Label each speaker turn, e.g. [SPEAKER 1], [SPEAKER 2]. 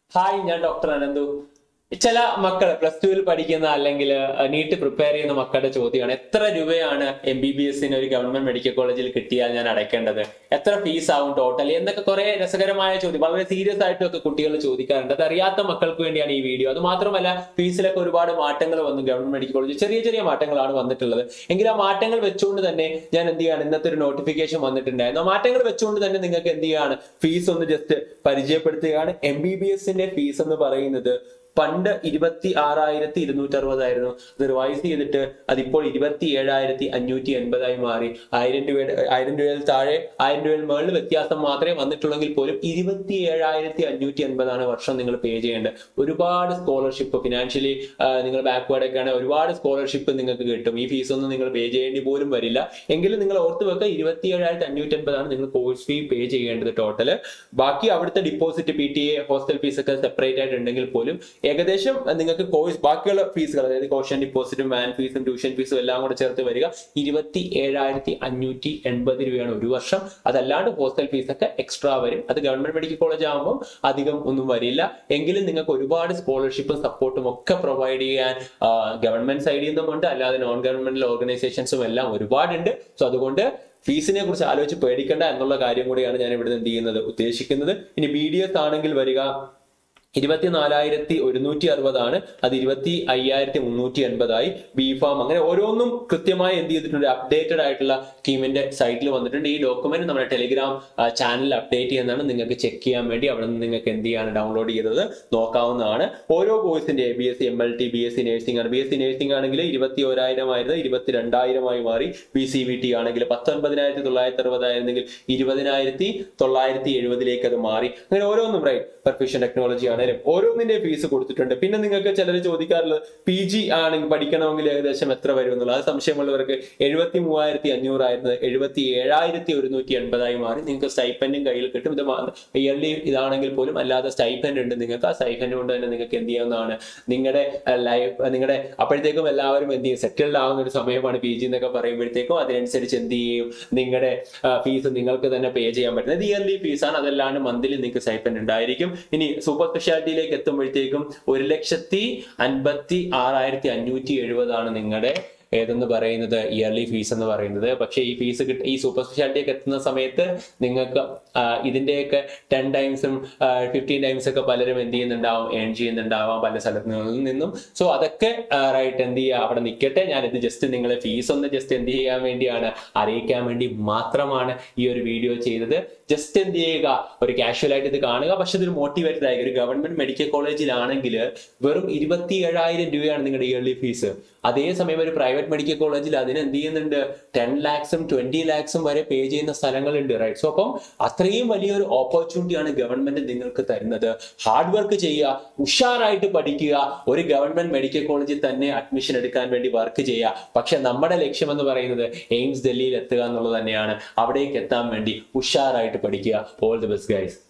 [SPEAKER 1] hi ഞാൻ doctor Ananthu ചില മക്കൾ പ്ലസ് ടുവിൽ പഠിക്കുന്ന അല്ലെങ്കിൽ നീറ്റ് പ്രിപ്പയർ ചെയ്യുന്ന മക്കളുടെ ചോദ്യമാണ് എത്ര രൂപയാണ് എം ബി ബി എസിന് ഒരു ഗവൺമെന്റ് മെഡിക്കൽ കോളേജിൽ കിട്ടിയാൽ ഞാൻ അടയ്ക്കേണ്ടത് എത്ര ഫീസ് ആവും ടോട്ടൽ എന്നൊക്കെ കുറെ രസകരമായ ചോദ്യം വളരെ സീരിയസ് ആയിട്ടൊക്കെ കുട്ടികൾ ചോദിക്കാറുണ്ട് അത് അറിയാത്ത മക്കൾക്ക് വേണ്ടിയാണ് ഈ വീഡിയോ അത് മാത്രമല്ല ഫീസിലൊക്കെ ഒരുപാട് മാറ്റങ്ങൾ വന്നു ഗവൺമെന്റ് മെഡിക്കൽ കോളേജ് ചെറിയ ചെറിയ മാറ്റങ്ങളാണ് വന്നിട്ടുള്ളത് എങ്കിൽ ആ മാറ്റങ്ങൾ വെച്ചുകൊണ്ട് തന്നെ ഞാൻ എന്ത് ചെയ്യാണ് ഇന്നത്തെ ഒരു നോട്ടിഫിക്കേഷൻ വന്നിട്ടുണ്ടായിരുന്നു ആ മാറ്റങ്ങൾ വെച്ചുകൊണ്ട് തന്നെ നിങ്ങൾക്ക് എന്ത് ചെയ്യാണ് ഫീസ് ഒന്ന് ജസ്റ്റ് പരിചയപ്പെടുത്തുകയാണ് എം ബി ബി എസിന്റെ ഫീസ് എന്ന് പറയുന്നത് പണ്ട് ഇരുപത്തി ആറായിരത്തി ഇരുന്നൂറ്റി അറുപതായിരുന്നു അത് റിവൈസ് ചെയ്തിട്ട് അതിപ്പോൾ ഇരുപത്തി ഏഴായിരത്തി അഞ്ഞൂറ്റി എൺപതായി മാറി ആയിരം രൂപയുടെ ആയിരം രൂപയിൽ താഴെ ആയിരം രൂപയിൽ മുകളിൽ വ്യത്യാസം മാത്രമേ വന്നിട്ടുള്ളെങ്കിൽ പോലും ഇരുപത്തി ഏഴായിരത്തി അഞ്ഞൂറ്റി എൺപതാണ് വർഷം നിങ്ങൾ പേ ചെയ്യേണ്ടത് ഒരുപാട് സ്കോളർഷിപ്പ് ഫിനാൻഷ്യലി നിങ്ങൾ ബാക്ക്വേർഡ് ഒക്കെ ആണെങ്കിൽ ഒരുപാട് സ്കോളർഷിപ്പ് നിങ്ങൾക്ക് കിട്ടും ഈ ഫീസ് ഒന്നും നിങ്ങൾ പേ ചെയ്യേണ്ടി പോലും വരില്ല എങ്കിലും നിങ്ങൾ ഓർത്ത് വെക്കുക ഇരുപത്തി ഏഴായിരത്തി അഞ്ഞൂറ്റി എൺപതാണ് നിങ്ങൾ കോഴ്സ് ഫീ പേ ചെയ്യേണ്ടത് ടോട്ടൽ ബാക്കി അവിടുത്തെ deposit P T A hostel fees ഒക്കെ സെപ്പറേറ്റ് ആയിട്ട് ഉണ്ടെങ്കിൽ പോലും ഏകദേശം നിങ്ങൾക്ക് കോഴ്സ് ബാക്കിയുള്ള ഫീസുകൾ അതായത് കോഷൻ ഡിപ്പോസിറ്റും വാൻ ഫീസും ട്യൂഷൻ ഫീസും എല്ലാം കൂടെ ചേർത്ത് വരിക ഇരുപത്തി ഏഴായിരത്തി അഞ്ഞൂറ്റി എൺപത് രൂപയാണ് ഒരു വർഷം അതല്ലാണ്ട് ഹോസ്റ്റൽ ഫീസ് ഒക്കെ എക്സ്ട്രാ വരും അത് ഗവൺമെന്റ് മെഡിക്കൽ കോളേജ് ആകുമ്പോൾ അധികം ഒന്നും വരില്ല എങ്കിലും നിങ്ങൾക്ക് ഒരുപാട് സ്കോളർഷിപ്പും സപ്പോർട്ടും ഒക്കെ പ്രൊവൈഡ് ചെയ്യാൻ ഗവൺമെന്റ് സൈഡിൽ നിന്നുമുണ്ട് അല്ലാതെ നോൺ ഗവൺമെന്റൽ ഓർഗനൈസേഷൻസും എല്ലാം ഒരുപാടുണ്ട് സോ അതുകൊണ്ട് ഫീസിനെ കുറിച്ച് ആലോചിച്ച് പേടിക്കേണ്ട എന്നുള്ള കാര്യം കൂടിയാണ് ഞാൻ ഇവിടുന്ന് എന്ത് ചെയ്യുന്നത് ഉദ്ദേശിക്കുന്നത് ഇനി ബി ഡി എസ് ആണെങ്കിൽ വരിക ഇരുപത്തിനാലായിരത്തി ഒരുന്നൂറ്റി അറുപതാണ് അത് ഇരുപത്തി അയ്യായിരത്തി മുന്നൂറ്റി എൺപതായി ബി ഫാം അങ്ങനെ ഓരോന്നും കൃത്യമായി എന്ത് ചെയ്തിട്ടുണ്ട് അപ്ഡേറ്റഡ് ആയിട്ടുള്ള സ്കീമിന്റെ സൈറ്റിൽ വന്നിട്ടുണ്ട് ഈ ഡോക്യുമെന്റ് നമ്മുടെ ടെലിഗ്രാം ചാനലിൽ അപ്ഡേറ്റ് ചെയ്യുന്നതാണ് നിങ്ങൾക്ക് ചെക്ക് ചെയ്യാൻ വേണ്ടി അവിടെ നിന്ന് നിങ്ങൾക്ക് എന്ത് ചെയ്യാണ് ഡൗൺലോഡ് ചെയ്തത് നോക്കാവുന്നതാണ് ഓരോ കോഴ്സിന്റെ B S C M L T B S C nursing ആണ് ബി എസ് സി നഴ്സിംഗ് ആണെങ്കിൽ ഇരുപത്തി ഒരായിരം ആയിരുന്നു ഇരുപത്തി രണ്ടായിരമായി മാറി ബി സി വി ടി ആണെങ്കിൽ പത്തൊൻപതിനായിരത്തി തൊള്ളായിരത്തി അറുപതായിരുന്നെങ്കിൽ ഇരുപതിനായിരത്തി തൊള്ളായിരത്തി എഴുപതിലേക്ക് അത് മാറി അങ്ങനെ ഓരോന്നും റൈറ്റ് പെർഫ്യൂഷൻ ടെക്നോളജി ആണെങ്കിലും ഓരോന്നിന്റെ ഫീസ് കൊടുത്തിട്ടുണ്ട് പിന്നെ നിങ്ങൾക്ക് ചിലർ ചോദിക്കാറുള്ളത് പി ജി ആണെങ്കിൽ പഠിക്കണമെങ്കിൽ ഏകദേശം എത്ര വരും എന്നുള്ളത് അത് സംശയമുള്ളവർക്ക് എഴുപത്തി മൂവായിരത്തി അഞ്ഞൂറായിരുന്നത് എഴുപത്തി ഏഴായിരത്തി ഒരുന്നൂറ്റി എൺപതായി മാറി നിങ്ങൾക്ക് സ്റ്റൈപ്പൻഡും കയ്യിൽ കിട്ടും ഇത് ഇയർലി ഇതാണെങ്കിൽ പോലും അല്ലാതെ സ്റ്റൈപ്പൻഡ് ഉണ്ട് നിങ്ങൾക്ക് ആ സ്റ്റൈപ്പൻഡ് കൊണ്ട് തന്നെ നിങ്ങൾക്ക് എന്ത് ചെയ്യാവുന്നതാണ് നിങ്ങളുടെ ലൈഫ് നിങ്ങളുടെ അപ്പോഴത്തേക്കും എല്ലാവരും എന്ത് ചെയ്യും സെറ്റിൽഡ് ആവുന്ന ഒരു സമയമാണ് പി ജി എന്നൊക്കെ പറയുമ്പോഴത്തേക്കും അതിനനുസരിച്ച് എന്ത് ചെയ്യും നിങ്ങളുടെ ഫീസ് നിങ്ങൾക്ക് തന്നെ പേ ചെയ്യാൻ പറ്റുന്നത് ഇയർലി ഫീസാണ് അതല്ലാണ്ട് മന്ത്ലി നിങ്ങൾക്ക് സ്റ്റൈപ്പൻഡ് ഉണ്ടായിരിക്കും ഇനി സൂപ്പർ സ്പെഷ്യാലിറ്റിയിലേക്ക് എത്തുമ്പോഴത്തേക്കും ഒരു ലക്ഷത്തി അൻപത്തി ആറായിരത്തി അഞ്ഞൂറ്റി എഴുപതാണ് നിങ്ങളുടെ ഏതെന്ന് പറയുന്നത് ഇയർലി ഫീസ് എന്ന് പറയുന്നത് പക്ഷേ ഈ ഫീസ് കിട്ട ഈ സൂപ്പർ സ്പെഷ്യാലിറ്റിയൊക്കെ എത്തുന്ന സമയത്ത് നിങ്ങൾക്ക് ഇതിന്റെയൊക്കെ ടെൻ ടൈംസും ഫിഫ്റ്റീൻ ടൈംസ് ഒക്കെ പലരും എന്ത് ചെയ്യുന്നുണ്ടാവും ഏൺ ചെയ്യുന്നുണ്ടാവാം പല സ്ഥലത്തു നിന്നും സോ അതൊക്കെ റൈറ്റ് എന്ത് ചെയ്യുക അവിടെ നിൽക്കട്ടെ ഞാൻ ഇത് ജസ്റ്റ് നിങ്ങളെ ഫീസ് ഒന്ന് ജസ്റ്റ് എന്ത് ചെയ്യാൻ വേണ്ടിയാണ് അറിയിക്കാൻ വേണ്ടി മാത്രമാണ് ഈ ഒരു വീഡിയോ ചെയ്തത് ജസ്റ്റ് എന്ത് ചെയ്യുക ഒരു കാഷ്വൽ ആയിട്ട് ഇത് കാണുക പക്ഷെ ഇതൊരു മോട്ടിവേറ്റഡ് ആയി ഒരു ഗവൺമെന്റ് മെഡിക്കൽ കോളേജിലാണെങ്കിൽ വെറും ഇരുപത്തി ഏഴായിരം രൂപയാണ് നിങ്ങളുടെ ഇയർലി ഫീസ് അതേസമയം ഒരു പ്രൈവറ്റ് മെഡിക്കൽ കോളേജിൽ അതിന് എന്ത് ചെയ്യുന്നുണ്ട് ടെൻ ലാക്സും ട്വന്റി ലാക്സും വരെ പേ ചെയ്യുന്ന സ്ഥലങ്ങളുണ്ട് റൈറ്റ് സോ അപ്പം അത്രയും വലിയൊരു ഓപ്പർച്യൂണിറ്റിയാണ് ഗവൺമെന്റ് നിങ്ങൾക്ക് തരുന്നത് ഹാർഡ് വർക്ക് ചെയ്യുക ഉഷാറായിട്ട് പഠിക്കുക ഒരു ഗവൺമെന്റ് മെഡിക്കൽ കോളേജിൽ തന്നെ അഡ്മിഷൻ എടുക്കാൻ വേണ്ടി വർക്ക് ചെയ്യുക പക്ഷെ നമ്മുടെ ലക്ഷ്യം എന്ന് പറയുന്നത് എയിംസ് ഡൽഹിയിൽ എത്തുക എന്നുള്ളത് തന്നെയാണ് അവിടേക്ക് എത്താൻ വേണ്ടി ഉഷാറായിട്ട് പഠിക്കുക ഓൾ ദി ബെസ്റ്റ് ഗൈസ്